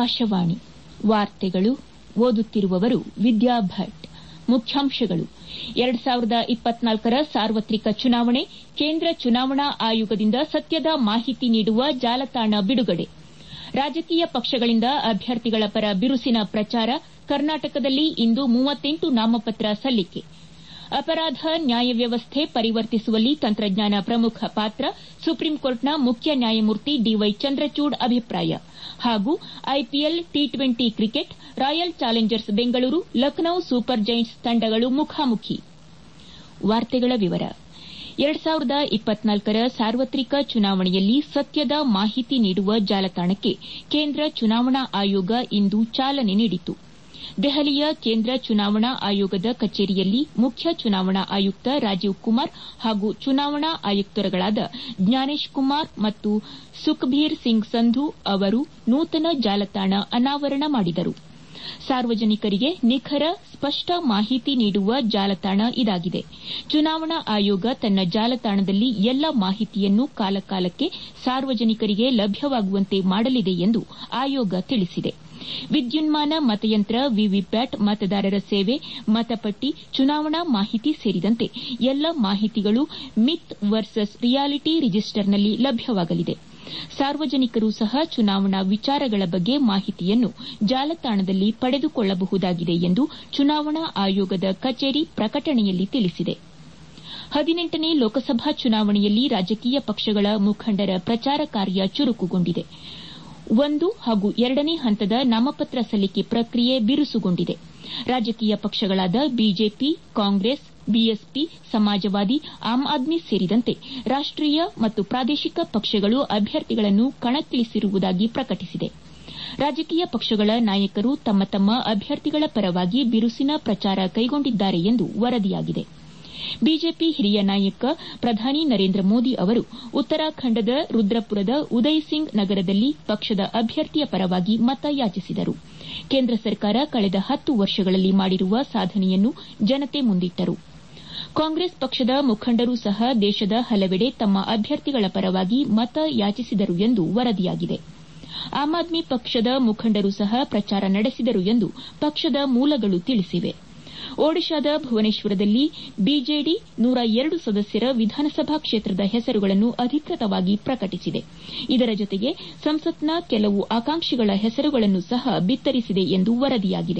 ಆಕಾಶವಾಣಿ ವಾರ್ತೆಗಳು ಓದುತ್ತಿರುವವರು ವಿದ್ಯಾ ಭಟ್ ಮುಖ್ಯಾಂಶಗಳು ಎರಡು ಸಾವಿರದ ಇಪ್ಪತ್ನಾಲ್ಕರ ಸಾರ್ವತ್ರಿಕ ಚುನಾವಣೆ ಕೇಂದ್ರ ಚುನಾವಣಾ ಆಯೋಗದಿಂದ ಸತ್ಯದ ಮಾಹಿತಿ ನೀಡುವ ಜಾಲತಾಣ ಬಿಡುಗಡೆ ರಾಜಕೀಯ ಪಕ್ಷಗಳಿಂದ ಅಭ್ಯರ್ಥಿಗಳ ಪರ ಬಿರುಸಿನ ಪ್ರಚಾರ ಕರ್ನಾಟಕದಲ್ಲಿ ಇಂದು ಮೂವತ್ತೆಂಟು ನಾಮಪತ್ರ ಸಲ್ಲಿಕೆ ಅಪರಾಧ ನ್ಯಾಯ ವ್ಯವಸ್ಥೆ ಪರಿವರ್ತಿಸುವಲ್ಲಿ ತಂತ್ರಜ್ಞಾನ ಪ್ರಮುಖ ಪಾತ್ರ ಸುಪ್ರೀಂಕೋರ್ಟ್ನ ಮುಖ್ಯ ನ್ಯಾಯಮೂರ್ತಿ ಡಿವೈ ಚಂದ್ರಚೂಡ್ ಅಭಿಪ್ರಾಯ ಹಾಗೂ IPL T twenty cricket Royal Challengers Bengaluru Lucknow Super Giants ತಂಡಗಳು ಮುಖಾಮುಖಿ ಎರಡು ಸಾವಿರದ ಇಪ್ಪತ್ನಾಲ್ಕರ ಸಾರ್ವತ್ರಿಕ ಚುನಾವಣೆಯಲ್ಲಿ ಸತ್ಯದ ಮಾಹಿತಿ ನೀಡುವ ಜಾಲತಾಣಕ್ಕೆ ಕೇಂದ್ರ ಚುನಾವಣಾ ಆಯೋಗ ಇಂದು ಚಾಲನೆ ನೀಡಿತು ದೆಹಲಿಯ ಕೇಂದ್ರ ಚುನಾವಣಾ ಆಯೋಗದ ಕಚೇರಿಯಲ್ಲಿ ಮುಖ್ಯ ಚುನಾವಣಾ ಆಯುಕ್ತ ರಾಜೀವ್ ಕುಮಾರ್ ಹಾಗೂ ಚುನಾವಣಾ ಆಯುಕ್ತರುಗಳಾದ ಜ್ಞಾನೇಶ್ ಕುಮಾರ್ ಮತ್ತು ಸುಖ್ಬೀರ್ ಸಿಂಗ್ ಸಂಧು ಅವರು ನೂತನ ಜಾಲತಾಣ ಅನಾವರಣ ಮಾಡಿದರು ಸಾರ್ವಜನಿಕರಿಗೆ ನಿಖರ ಸ್ಪಷ್ಟ ಮಾಹಿತಿ ನೀಡುವ ಜಾಲತಾಣ ಇದಾಗಿದೆ ಚುನಾವಣಾ ಆಯೋಗ ತನ್ನ ಜಾಲತಾಣದಲ್ಲಿ ಎಲ್ಲ ಮಾಹಿತಿಯನ್ನು ಕಾಲಕಾಲಕ್ಕೆ ಸಾರ್ವಜನಿಕರಿಗೆ ಲಭ್ಯವಾಗುವಂತೆ ಮಾಡಲಿದೆ ಎಂದು ಆಯೋಗ ತಿಳಿಸಿದೆ ವಿದ್ಯುನ್ಮಾನ ಮತಯಂತ್ರ ವಿವಿಪ್ಯಾಟ್ ಮತದಾರರ ಸೇವೆ ಮತಪಟ್ಟಿ ಚುನಾವಣಾ ಮಾಹಿತಿ ಸೇರಿದಂತೆ ಎಲ್ಲ ಮಾಹಿತಿಗಳು ಮಿತ್ ವರ್ಸಸ್ ರಿಯಾಲಿಟಿ ರಿಜಿಸ್ಟರ್ನಲ್ಲಿ ಲಭ್ಯವಾಗಲಿದೆ ಸಾರ್ವಜನಿಕರು ಸಹ ಚುನಾವಣಾ ವಿಚಾರಗಳ ಬಗ್ಗೆ ಮಾಹಿತಿಯನ್ನು ಜಾಲತಾಣದಲ್ಲಿ ಪಡೆದುಕೊಳ್ಳಬಹುದಾಗಿದೆ ಎಂದು ಚುನಾವಣಾ ಆಯೋಗದ ಕಚೇರಿ ಪ್ರಕಟಣೆಯಲ್ಲಿ ತಿಳಿಸಿದೆ ಹದಿನೆಂಟನೇ ಲೋಕಸಭಾ ಚುನಾವಣೆಯಲ್ಲಿ ರಾಜಕೀಯ ಪಕ್ಷಗಳ ಮುಖಂಡರ ಪ್ರಚಾರ ಕಾರ್ಯ ಚುರುಕುಗೊಂಡಿದೆ ಒಂದು ಹಾಗೂ ಎರಡನೇ ಹಂತದ ನಾಮಪತ್ರ ಸಲ್ಲಿಕೆ ಪ್ರಕ್ರಿಯೆ ಬಿರುಸುಗೊಂಡಿದೆ ರಾಜಕೀಯ ಪಕ್ಷಗಳಾದ ಬಿಜೆಪಿ ಕಾಂಗ್ರೆಸ್ ಬಿಎಸ್ಪಿ ಸಮಾಜವಾದಿ ಆಮ್ ಆದ್ಮಿ ಸೇರಿದಂತೆ ರಾಷ್ಟೀಯ ಮತ್ತು ಪ್ರಾದೇಶಿಕ ಪಕ್ಷಗಳು ಅಭ್ಯರ್ಥಿಗಳನ್ನು ಕಣಕ್ಕಿಳಿಸಿರುವುದಾಗಿ ಪ್ರಕಟಿಸಿದೆ ರಾಜಕೀಯ ಪಕ್ಷಗಳ ನಾಯಕರು ತಮ್ಮ ತಮ್ಮ ಅಭ್ಯರ್ಥಿಗಳ ಪರವಾಗಿ ಬಿರುಸಿನ ಪ್ರಚಾರ ಕೈಗೊಂಡಿದ್ದಾರೆ ಎಂದು ವರದಿಯಾಗಿದೆ ಬಿಜೆಪಿ ಹಿರಿಯ ನಾಯಕ ಪ್ರಧಾನಿ ನರೇಂದ್ರ ಮೋದಿ ಅವರು ಉತ್ತರಾಖಂಡದ ರುದ್ರಪುರದ ಉದಯ್ ಸಿಂಗ್ ನಗರದಲ್ಲಿ ಪಕ್ಷದ ಅಭ್ಯರ್ಥಿಯ ಪರವಾಗಿ ಮತ ಯಾಚಿಸಿದರು ಕೇಂದ್ರ ಸರ್ಕಾರ ಕಳೆದ ಹತ್ತು ವರ್ಷಗಳಲ್ಲಿ ಮಾಡಿರುವ ಸಾಧನೆಯನ್ನು ಜನತೆ ಮುಂದಿಟ್ಟರು ಕಾಂಗ್ರೆಸ್ ಪಕ್ಷದ ಮುಖಂಡರು ಸಹ ದೇಶದ ಹಲವೆಡೆ ತಮ್ಮ ಅಭ್ಯರ್ಥಿಗಳ ಪರವಾಗಿ ಮತ ಯಾಚಿಸಿದರು ಎಂದು ವರದಿಯಾಗಿದೆ ಆಮ್ ಆದ್ಮಿ ಪಕ್ಷದ ಮುಖಂಡರು ಸಹ ಪ್ರಚಾರ ನಡೆಸಿದರು ಎಂದು ಪಕ್ಷದ ಮೂಲಗಳು ತಿಳಿಸಿವೆ ಒಡಿಶಾದ ಭುವನೇಶ್ವರದಲ್ಲಿ ಬಿಜೆಡಿ ನೂರ ಎರಡು ಸದಸ್ಯರ ವಿಧಾನಸಭಾ ಕ್ಷೇತ್ರದ ಹೆಸರುಗಳನ್ನು ಅಧಿಕೃತವಾಗಿ ಪ್ರಕಟಿಸಿದೆ ಇದರ ಜೊತೆಗೆ ಸಂಸತ್ನ ಕೆಲವು ಆಕಾಂಕ್ಷಿಗಳ ಹೆಸರುಗಳನ್ನು ಸಹ ಬಿತ್ತರಿಸಿದೆ ಎಂದು ವರದಿಯಾಗಿದೆ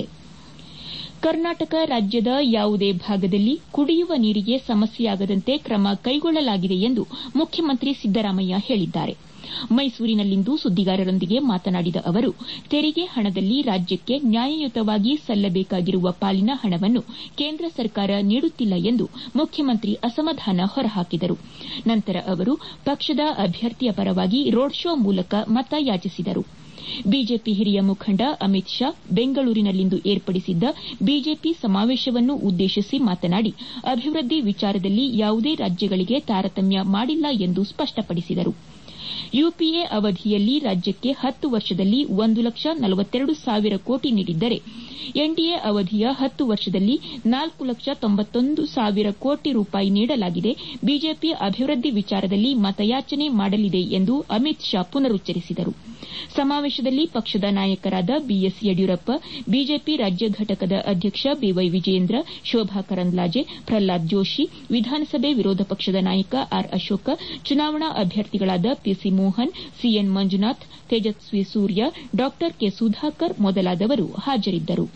ಕರ್ನಾಟಕ ರಾಜ್ಯದ ಯಾವುದೇ ಭಾಗದಲ್ಲಿ ಕುಡಿಯುವ ನೀರಿಗೆ ಸಮಸ್ಯೆಯಾಗದಂತೆ ಕ್ರಮ ಕೈಗೊಳ್ಳಲಾಗಿದೆ ಎಂದು ಮುಖ್ಯಮಂತ್ರಿ ಸಿದ್ದರಾಮಯ್ಯ ಹೇಳಿದ್ದಾರೆ ಮೈಸೂರಿನಲ್ಲಿಂದು ಸುದ್ದಿಗಾರರೊಂದಿಗೆ ಮಾತನಾಡಿದ ಅವರು ತೆರಿಗೆ ಹಣದಲ್ಲಿ ರಾಜ್ಯಕ್ಕೆ ನ್ಯಾಯಯುತವಾಗಿ ಸಲ್ಲಬೇಕಾಗಿರುವ ಪಾಲಿನ ಹಣವನ್ನು ಕೇಂದ್ರ ಸರ್ಕಾರ ನೀಡುತ್ತಿಲ್ಲ ಎಂದು ಮುಖ್ಯಮಂತ್ರಿ ಅಸಮಾಧಾನ ಹೊರಹಾಕಿದರು ನಂತರ ಅವರು ಪಕ್ಷದ ಅಭ್ಯರ್ಥಿಯ ಪರವಾಗಿ ರೋಡ್ ಶೋ ಮೂಲಕ ಮತ ಯಾಚಿಸಿದರು ಬಿಜೆಪಿ ಹಿರಿಯ ಮುಖಂಡ ಅಮಿತ್ ಶಾ ಬೆಂಗಳೂರಿನಲ್ಲಿಂದು ಏರ್ಪಡಿಸಿದ್ದ ಬಿಜೆಪಿ ಸಮಾವೇಶವನ್ನು ಉದ್ದೇಶಿಸಿ ಮಾತನಾಡಿ ಅಭಿವೃದ್ದಿ ವಿಚಾರದಲ್ಲಿ ಯಾವುದೇ ರಾಜ್ಯಗಳಿಗೆ ತಾರತಮ್ಯ ಮಾಡಿಲ್ಲ ಎಂದು ಸ್ಪಷ್ಟಪಡಿಸಿದರು ಯುಪಿಎ ಅವಧಿಯಲ್ಲಿ ರಾಜ್ಯಕ್ಕೆ ಹತ್ತು ವರ್ಷದಲ್ಲಿ ಒಂದು ಲಕ್ಷ ನಲವತ್ತೆರಡು ಸಾವಿರ ಕೋಟಿ ನೀಡಿದ್ದರೆ ಎನ್ಡಿಎ ಅವಧಿಯ ಹತ್ತು ವರ್ಷದಲ್ಲಿ ನಾಲ್ಕು ಲಕ್ಷ ತೊಂಬತ್ತೊಂದು ಸಾವಿರ ಕೋಟಿ ರೂಪಾಯಿ ನೀಡಲಾಗಿದೆ ಬಿಜೆಪಿ ಅಭಿವೃದ್ದಿ ವಿಚಾರದಲ್ಲಿ ಮತಯಾಚನೆ ಮಾಡಲಿದೆ ಎಂದು ಅಮಿತ್ ಶಾ ಪುನರುಚ್ಚರಿಸಿದರು ಸಮಾವೇಶದಲ್ಲಿ ಪಕ್ಷದ ನಾಯಕರಾದ ಬಿಎಸ್ ಯಡಿಯೂರಪ್ಪ ಬಿಜೆಪಿ ರಾಜ್ಯ ಘಟಕದ ಅಧ್ಯಕ್ಷ ಬಿವೈ ವಿಜಯೇಂದ್ರ ಶೋಭಾ ಕರಂದ್ಲಾಜೆ ಪ್ರಹ್ಲಾದ್ ಜೋಶಿ ವಿಧಾನಸಭೆ ವಿರೋಧ ಪಕ್ಷದ ನಾಯಕ ಆರ್ ಅಶೋಕ ಚುನಾವಣಾ ಅಭ್ಯರ್ಥಿಗಳಾದ ಪಿಸಿ ಮೋಹನ್ ಸಿಎನ್ ಮಂಜುನಾಥ್ ತೇಜಸ್ವಿ ಸೂರ್ಯ ಡಾ ಕೆ ಸುಧಾಕರ್ ಮೊದಲಾದವರು ಹಾಜರಿದ್ದರು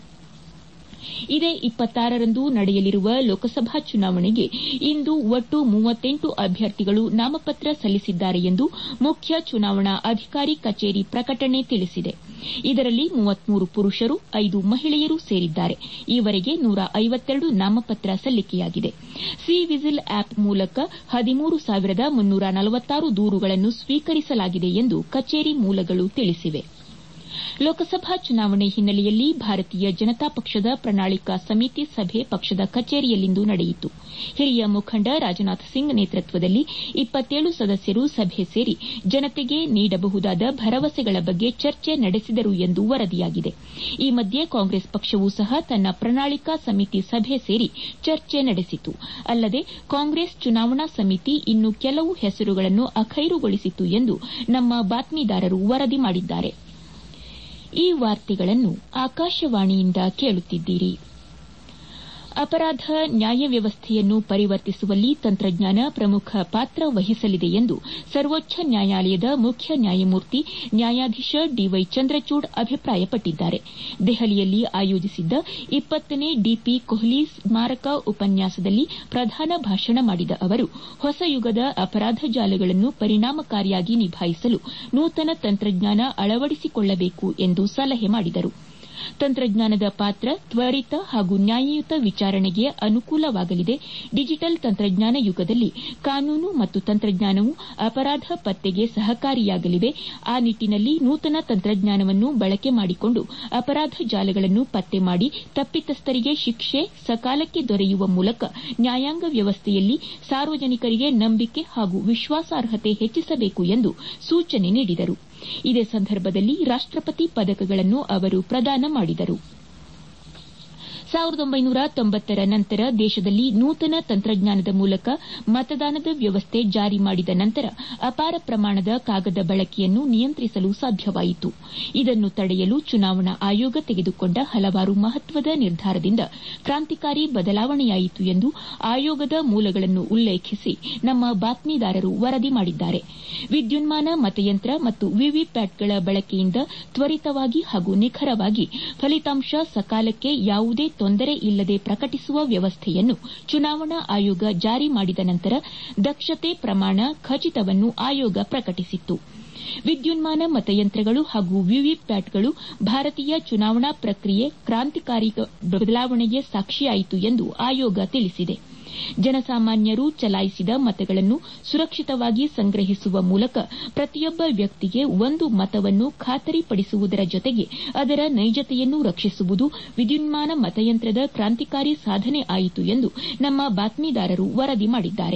ಇದೇ ಇಪ್ಪತ್ತಾರರಂದು ನಡೆಯಲಿರುವ ಲೋಕಸಭಾ ಚುನಾವಣೆಗೆ ಇಂದು ಒಟ್ಟು ಮೂವತ್ತೆಂಟು ಅಭ್ಯರ್ಥಿಗಳು ನಾಮಪತ್ರ ಸಲ್ಲಿಸಿದ್ದಾರೆ ಎಂದು ಮುಖ್ಯ ಚುನಾವಣಾ ಅಧಿಕಾರಿ ಕಚೇರಿ ಪ್ರಕಟಣೆ ತಿಳಿಸಿದೆ ಇದರಲ್ಲಿ ಮೂವತ್ಮೂರು ಪುರುಷರು ಐದು ಮಹಿಳೆಯರು ಸೇರಿದ್ದಾರೆ ಈವರೆಗೆ ನೂರ ಐವತ್ತೆರಡು ನಾಮಪತ್ರ ಸಲ್ಲಿಕೆಯಾಗಿದೆ ಸಿ ವಿಜಿಲ್ ಆಪ್ ಮೂಲಕ ಹದಿಮೂರು ಸಾವಿರದ ಮುನ್ನೂರ ನಲವತ್ತಾರು ದೂರುಗಳನ್ನು ಸ್ವೀಕರಿಸಲಾಗಿದೆ ಎಂದು ಕಚೇರಿ ಮೂಲಗಳು ತಿಳಿಸಿವೆ ಲೋಕಸಭಾ ಚುನಾವಣೆ ಹಿನ್ನೆಲೆಯಲ್ಲಿ ಭಾರತೀಯ ಜನತಾ ಪಕ್ಷದ ಪ್ರಣಾಳಿಕಾ ಸಮಿತಿ ಸಭೆ ಪಕ್ಷದ ಕಚೇರಿಯಲ್ಲಿಂದು ನಡೆಯಿತು ಹಿರಿಯ ಮುಖಂಡ ರಾಜನಾಥ್ ಸಿಂಗ್ ನೇತೃತ್ವದಲ್ಲಿ ಇಪ್ಪತ್ತೇಳು ಸದಸ್ಯರು ಸಭೆ ಸೇರಿ ಜನತೆಗೆ ನೀಡಬಹುದಾದ ಭರವಸೆಗಳ ಬಗ್ಗೆ ಚರ್ಚೆ ನಡೆಸಿದರು ಎಂದು ವರದಿಯಾಗಿದೆ ಈ ಮಧ್ಯೆ ಕಾಂಗ್ರೆಸ್ ಪಕ್ಷವೂ ಸಹ ತನ್ನ ಪ್ರಣಾಳಿಕಾ ಸಮಿತಿ ಸಭೆ ಸೇರಿ ಚರ್ಚೆ ನಡೆಸಿತು ಅಲ್ಲದೆ ಕಾಂಗ್ರೆಸ್ ಚುನಾವಣಾ ಸಮಿತಿ ಇನ್ನು ಕೆಲವು ಹೆಸರುಗಳನ್ನು ಅಖೈರುಗೊಳಿಸಿತು ಎಂದು ನಮ್ಮ ಬಾತ್ಮೀದಾರರು ವರದಿ ಮಾಡಿದ್ದಾರೆ ಈ ವಾರ್ತೆಗಳನ್ನು ಆಕಾಶವಾಣಿಯಿಂದ ಕೇಳುತ್ತಿದ್ದೀರಿ ಅಪರಾಧ ನ್ಯಾಯ ವ್ಯವಸ್ಥೆಯನ್ನು ಪರಿವರ್ತಿಸುವಲ್ಲಿ ತಂತ್ರಜ್ಞಾನ ಪ್ರಮುಖ ಪಾತ್ರ ವಹಿಸಲಿದೆ ಎಂದು ಸರ್ವೋಚ್ಚ ನ್ಯಾಯಾಲಯದ ಮುಖ್ಯ ನ್ಯಾಯಮೂರ್ತಿ ನ್ಯಾಯಾಧೀಶ ಡಿವೈ ಚಂದ್ರಚೂಡ್ ಅಭಿಪ್ರಾಯಪಟ್ಟಿದ್ದಾರೆ ದೆಹಲಿಯಲ್ಲಿ ಆಯೋಜಿಸಿದ್ದ ಇಪ್ಪತ್ತನೇ ಡಿಪಿ ಕೊಹ್ಲಿ ಸ್ಮಾರಕ ಉಪನ್ಯಾಸದಲ್ಲಿ ಪ್ರಧಾನ ಭಾಷಣ ಮಾಡಿದ ಅವರು ಹೊಸ ಯುಗದ ಅಪರಾಧ ಜಾಲಗಳನ್ನು ಪರಿಣಾಮಕಾರಿಯಾಗಿ ನಿಭಾಯಿಸಲು ನೂತನ ತಂತ್ರಜ್ಞಾನ ಅಳವಡಿಸಿಕೊಳ್ಳಬೇಕು ಎಂದು ಸಲಹೆ ಮಾಡಿದರು ತಂತ್ರಜ್ಞಾನದ ಪಾತ್ರ ತ್ವರಿತ ಹಾಗೂ ನ್ಯಾಯಯುತ ವಿಚಾರಣೆಗೆ ಅನುಕೂಲವಾಗಲಿದೆ ಡಿಜಿಟಲ್ ತಂತ್ರಜ್ಞಾನ ಯುಗದಲ್ಲಿ ಕಾನೂನು ಮತ್ತು ತಂತ್ರಜ್ಞಾನವು ಅಪರಾಧ ಪತ್ತೆಗೆ ಸಹಕಾರಿಯಾಗಲಿವೆ ಆ ನಿಟ್ಟಿನಲ್ಲಿ ನೂತನ ತಂತ್ರಜ್ಞಾನವನ್ನು ಬಳಕೆ ಮಾಡಿಕೊಂಡು ಅಪರಾಧ ಜಾಲಗಳನ್ನು ಪತ್ತೆ ಮಾಡಿ ತಪ್ಪಿತಸ್ಥರಿಗೆ ಶಿಕ್ಷೆ ಸಕಾಲಕ್ಕೆ ದೊರೆಯುವ ಮೂಲಕ ನ್ಯಾಯಾಂಗ ವ್ಯವಸ್ಥೆಯಲ್ಲಿ ಸಾರ್ವಜನಿಕರಿಗೆ ನಂಬಿಕೆ ಹಾಗೂ ವಿಶ್ವಾಸಾರ್ಹತೆ ಹೆಚ್ಚಿಸಬೇಕು ಎಂದು ಸೂಚನೆ ನೀಡಿದರು ಇದೇ ಸಂದರ್ಭದಲ್ಲಿ ರಾಷ್ಟಪತಿ ಪದಕಗಳನ್ನು ಅವರು ಪ್ರದಾನ ಮಾಡಿದರು ಸಾವಿರದ ಒಂಬೈನೂರ ತೊಂಬತ್ತರ ನಂತರ ದೇಶದಲ್ಲಿ ನೂತನ ತಂತ್ರಜ್ಞಾನದ ಮೂಲಕ ಮತದಾನದ ವ್ಯವಸ್ಥೆ ಜಾರಿ ಮಾಡಿದ ನಂತರ ಅಪಾರ ಪ್ರಮಾಣದ ಕಾಗದ ಬಳಕೆಯನ್ನು ನಿಯಂತ್ರಿಸಲು ಸಾಧ್ಯವಾಯಿತು ಇದನ್ನು ತಡೆಯಲು ಚುನಾವಣಾ ಆಯೋಗ ತೆಗೆದುಕೊಂಡ ಹಲವಾರು ಮಹತ್ವದ ನಿರ್ಧಾರದಿಂದ ಕ್ರಾಂತಿಕಾರಿ ಬದಲಾವಣೆಯಾಯಿತು ಎಂದು ಆಯೋಗದ ಮೂಲಗಳನ್ನು ಉಲ್ಲೇಖಿಸಿ ನಮ್ಮ ಬಾತ್ಮೀದಾರರು ವರದಿ ಮಾಡಿದ್ದಾರೆ ವಿದ್ಯುನ್ಮಾನ ಮತಯಂತ್ರ ಮತ್ತು ವಿವಿಪ್ಯಾಟ್ಗಳ ಬಳಕೆಯಿಂದ ತ್ವರಿತವಾಗಿ ಹಾಗೂ ನಿಖರವಾಗಿ ಫಲಿತಾಂಶ ಸಕಾಲಕ್ಕೆ ಯಾವುದೇ ತೊಂದರೆ ಇಲ್ಲದೆ ಪ್ರಕಟಿಸುವ ವ್ಯವಸ್ಥೆಯನ್ನು ಚುನಾವಣಾ ಆಯೋಗ ಜಾರಿ ಮಾಡಿದ ನಂತರ ದಕ್ಷತೆ ಪ್ರಮಾಣ ಖಚಿತವನ್ನು ಆಯೋಗ ಪ್ರಕಟಿಸಿತ್ತು ವಿದ್ಯುನ್ಮಾನ ಮತಯಂತ್ರಗಳು ಹಾಗೂ ವಿವಿಪ್ಯಾಟ್ಗಳು ಭಾರತೀಯ ಚುನಾವಣಾ ಪ್ರಕ್ರಿಯೆ ಕ್ರಾಂತಿಕಾರಿ ಬದಲಾವಣೆಗೆ ಸಾಕ್ಷಿಯಾಯಿತು ಎಂದು ಆಯೋಗ ತಿಳಿಸಿದೆ ಜನಸಾಮಾನ್ಯರು ಚಲಾಯಿಸಿದ ಮತಗಳನ್ನು ಸುರಕ್ಷಿತವಾಗಿ ಸಂಗ್ರಹಿಸುವ ಮೂಲಕ ಪ್ರತಿಯೊಬ್ಬ ವ್ಯಕ್ತಿಗೆ ಒಂದು ಮತವನ್ನು ಖಾತರಿಪಡಿಸುವುದರ ಜೊತೆಗೆ ಅದರ ನೈಜತೆಯನ್ನು ರಕ್ಷಿಸುವುದು ವಿದ್ಯುನ್ಮಾನ ಮತಯಂತ್ರದ ಕ್ರಾಂತಿಕಾರಿ ಸಾಧನೆ ಆಯಿತು ಎಂದು ನಮ್ಮ ಬಾತ್ಮೀದಾರರು ವರದಿ ಮಾಡಿದ್ದಾರೆ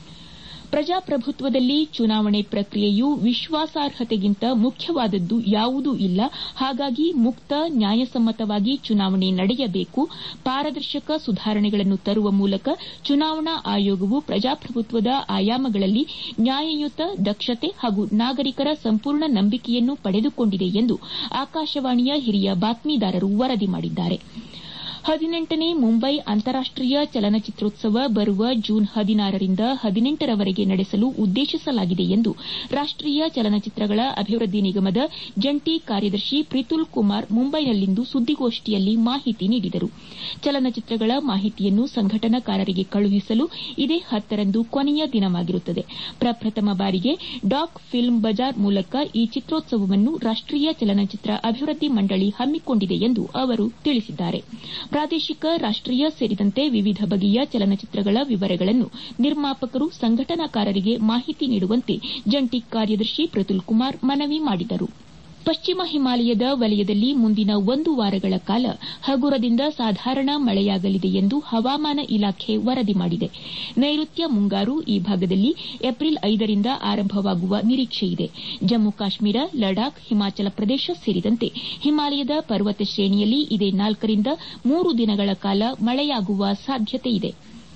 ಪ್ರಜಾಪ್ರಭುತ್ವದಲ್ಲಿ ಚುನಾವಣೆ ಪ್ರಕ್ರಿಯೆಯು ವಿಶ್ವಾಸಾರ್ಹತೆಗಿಂತ ಮುಖ್ಯವಾದದ್ದು ಯಾವುದೂ ಇಲ್ಲ ಹಾಗಾಗಿ ಮುಕ್ತ ನ್ಯಾಯಸಮ್ಮತವಾಗಿ ಚುನಾವಣೆ ನಡೆಯಬೇಕು ಪಾರದರ್ಶಕ ಸುಧಾರಣೆಗಳನ್ನು ತರುವ ಮೂಲಕ ಚುನಾವಣಾ ಆಯೋಗವು ಪ್ರಜಾಪ್ರಭುತ್ವದ ಆಯಾಮಗಳಲ್ಲಿ ನ್ಯಾಯಯುತ ದಕ್ಷತೆ ಹಾಗೂ ನಾಗರಿಕರ ಸಂಪೂರ್ಣ ನಂಬಿಕೆಯನ್ನು ಪಡೆದುಕೊಂಡಿದೆ ಎಂದು ಆಕಾಶವಾಣಿಯ ಹಿರಿಯ ಬಾತ್ಮೀದಾರರು ವರದಿ ಮಾಡಿದ್ದಾರೆ ಹದಿನೆಂಟನೇ ಮುಂಬೈ ಅಂತಾರಾಷ್ಟೀಯ ಚಲನಚಿತ್ರೋತ್ಸವ ಬರುವ ಜೂನ್ ಹದಿನಾರರಿಂದ ಹದಿನೆಂಟರವರೆಗೆ ನಡೆಸಲು ಉದ್ದೇಶಿಸಲಾಗಿದೆ ಎಂದು ರಾಷ್ಟೀಯ ಚಲನಚಿತ್ರಗಳ ಅಭಿವೃದ್ಧಿ ನಿಗಮದ ಜಂಟಿ ಕಾರ್ಯದರ್ಶಿ ಪ್ರಿತುಲ್ ಕುಮಾರ್ ಮುಂಬೈನಲ್ಲಿಂದು ಸುದ್ದಿಗೋಷ್ಠಿಯಲ್ಲಿ ಮಾಹಿತಿ ನೀಡಿದರು ಚಲನಚಿತ್ರಗಳ ಮಾಹಿತಿಯನ್ನು ಸಂಘಟನಾಕಾರರಿಗೆ ಕಳುಹಿಸಲು ಇದೇ ಹತ್ತರಂದು ಕೊನೆಯ ದಿನವಾಗಿರುತ್ತದೆ ಪ್ರಪ್ರಥಮ ಬಾರಿಗೆ ಡಾಕ್ ಫಿಲ್ಮ್ ಬಜಾರ್ ಮೂಲಕ ಈ ಚಿತ್ರೋತ್ಸವವನ್ನು ರಾಷ್ಟೀಯ ಚಲನಚಿತ್ರ ಅಭಿವೃದ್ಧಿ ಮಂಡಳಿ ಹಮ್ಮಿಕೊಂಡಿದೆ ಎಂದು ಅವರು ತಿಳಿಸಿದ್ದಾರೆ ಪ್ರಾದೇಶಿಕ ರಾಷ್ಟೀಯ ಸೇರಿದಂತೆ ವಿವಿಧ ಬಗೆಯ ಚಲನಚಿತ್ರಗಳ ವಿವರಗಳನ್ನು ನಿರ್ಮಾಪಕರು ಸಂಘಟನಾಕಾರರಿಗೆ ಮಾಹಿತಿ ನೀಡುವಂತೆ ಜಂಟಿ ಕಾರ್ಯದರ್ಶಿ ಪ್ರತುಲ್ ಕುಮಾರ್ ಮನವಿ ಮಾಡಿದರು ಪಶ್ಚಿಮ ಹಿಮಾಲಯದ ವಲಯದಲ್ಲಿ ಮುಂದಿನ ಒಂದು ವಾರಗಳ ಕಾಲ ಹಗುರದಿಂದ ಸಾಧಾರಣ ಮಳೆಯಾಗಲಿದೆ ಎಂದು ಹವಾಮಾನ ಇಲಾಖೆ ವರದಿ ಮಾಡಿದೆ ನೈಋತ್ಯ ಮುಂಗಾರು ಈ ಭಾಗದಲ್ಲಿ ಏಪ್ರಿಲ್ ಐದರಿಂದ ಆರಂಭವಾಗುವ ನಿರೀಕ್ಷೆಯಿದೆ ಜಮ್ಮು ಕಾಶ್ಮೀರ ಲಡಾಖ್ ಹಿಮಾಚಲ ಪ್ರದೇಶ ಸೇರಿದಂತೆ ಹಿಮಾಲಯದ ಪರ್ವತ ಶ್ರೇಣಿಯಲ್ಲಿ ಇದೇ ನಾಲ್ಕರಿಂದ ಮೂರು ದಿನಗಳ ಕಾಲ ಮಳೆಯಾಗುವ ಸಾಧ್ಯತೆಯಿದೆ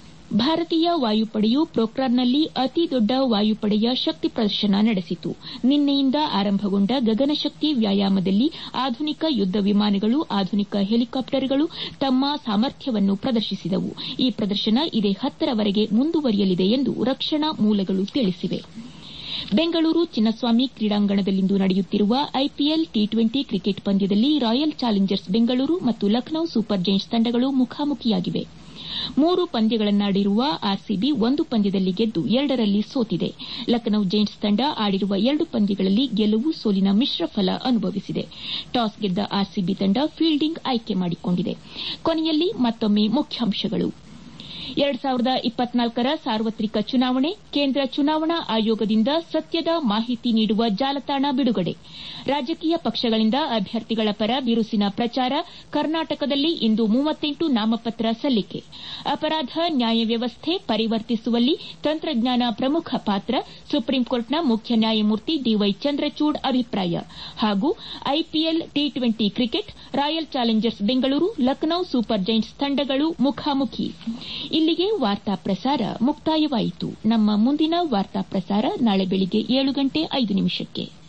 ಭಾರತೀಯ ವಾಯುಪಡೆಯು ಪೋಖ್ರಾನ್ನಲ್ಲಿ ಅತಿ ದೊಡ್ಡ ವಾಯುಪಡೆಯ ಶಕ್ತಿ ಪ್ರದರ್ಶನ ನಡೆಸಿತು ನಿನ್ನೆಯಿಂದ ಆರಂಭಗೊಂಡ ಗಗನಶಕ್ತಿ ವ್ಯಾಯಾಮದಲ್ಲಿ ಆಧುನಿಕ ಯುದ್ದ ವಿಮಾನಗಳು ಆಧುನಿಕ ಹೆಲಿಕಾಪ್ಟರ್ಗಳು ತಮ್ಮ ಸಾಮರ್ಥ್ಯವನ್ನು ಪ್ರದರ್ಶಿಸಿದವು ಈ ಪ್ರದರ್ಶನ ಇದೇ ಹತ್ತರವರೆಗೆ ಮುಂದುವರಿಯಲಿದೆ ಎಂದು ರಕ್ಷಣಾ ಮೂಲಗಳು ತಿಳಿಸಿವೆ ಬೆಂಗಳೂರು ಚಿನ್ನಸ್ವಾಮಿ ಕ್ರೀಡಾಂಗಣದಲ್ಲಿಂದು ನಡೆಯುತ್ತಿರುವ ಐಪಿಎಲ್ ಟಿ ಟ್ವೆಂಟಿ ಕ್ರಿಕೆಟ್ ಪಂದ್ಯದಲ್ಲಿ ರಾಯಲ್ ಚಾಲೆಂಜರ್ಸ್ ಬೆಂಗಳೂರು ಮತ್ತು ಲಖನೌ ಸೂಪರ್ ಜೈಂಟ್ಸ್ ತಂಡಗಳು ಮುಖಾಮುಖಿಯಾಗಿವೆ ಮೂರು ಪಂದ್ಯಗಳನ್ನಾಡಿರುವ ಆರ್ಸಿಬಿ ಒಂದು ಪಂದ್ಯದಲ್ಲಿ ಗೆದ್ದು ಎರಡರಲ್ಲಿ ಸೋತಿದೆ ಲಖನೌ ಜೈಂಟ್ಸ್ ತಂಡ ಆಡಿರುವ ಎರಡು ಪಂದ್ಯಗಳಲ್ಲಿ ಗೆಲುವು ಸೋಲಿನ ಮಿಶ್ರ ಫಲ ಅನುಭವಿಸಿದೆ ಟಾಸ್ ಗೆದ್ದ ಆರ್ಸಿಬಿ ತಂಡ ಫೀಲ್ಡಿಂಗ್ ಆಯ್ಕೆ ಮಾಡಿಕೊಂಡಿದೆ ಕೊನೆಯಲ್ಲಿ ಮತ್ತೊಮ್ಮೆ ಮುಖ್ಯಾಂಶಗಳು ಎರಡ್ ಸಾವಿರದ ಇಪ್ಪತ್ನಾಲ್ಕರ ಸಾರ್ವತ್ರಿಕ ಚುನಾವಣೆ ಕೇಂದ್ರ ಚುನಾವಣಾ ಆಯೋಗದಿಂದ ಸತ್ಯದ ಮಾಹಿತಿ ನೀಡುವ ಜಾಲತಾಣ ಬಿಡುಗಡೆ ರಾಜಕೀಯ ಪಕ್ಷಗಳಿಂದ ಅಭ್ಯರ್ಥಿಗಳ ಪರ ಬಿರುಸಿನ ಪ್ರಚಾರ ಕರ್ನಾಟಕದಲ್ಲಿ ಇಂದು ಮೂವತ್ತೆಂಟು ನಾಮಪತ್ರ ಸಲ್ಲಿಕೆ ಅಪರಾಧ ನ್ಯಾಯ ವ್ಯವಸ್ಥೆ ಪರಿವರ್ತಿಸುವಲ್ಲಿ ತಂತ್ರಜ್ಞಾನ ಪ್ರಮುಖ ಪಾತ್ರ ಸುಪ್ರೀಂಕೋರ್ಟ್ನ ಮುಖ್ಯ ನ್ಯಾಯಮೂರ್ತಿ ಡಿವೈ ಚಂದ್ರಚೂಡ್ ಅಭಿಪ್ರಾಯ ಹಾಗೂ IPL T twenty cricket Royal Challengers Bengaluru Lucknow Super Giants ತಂಡಗಳು ಮುಖಾಮುಖಿ ಇಲ್ಲಿಗೆ ವಾರ್ತಾ ಪ್ರಸಾರ ಮುಕ್ತಾಯವಾಯಿತು ನಮ್ಮ ಮುಂದಿನ ವಾರ್ತಾ ಪ್ರಸಾರ ನಾಳೆ ಬೆಳಿಗ್ಗೆ ಏಳು ಗಂಟೆ ಐದು ನಿಮಿಷಕ್ಕೆ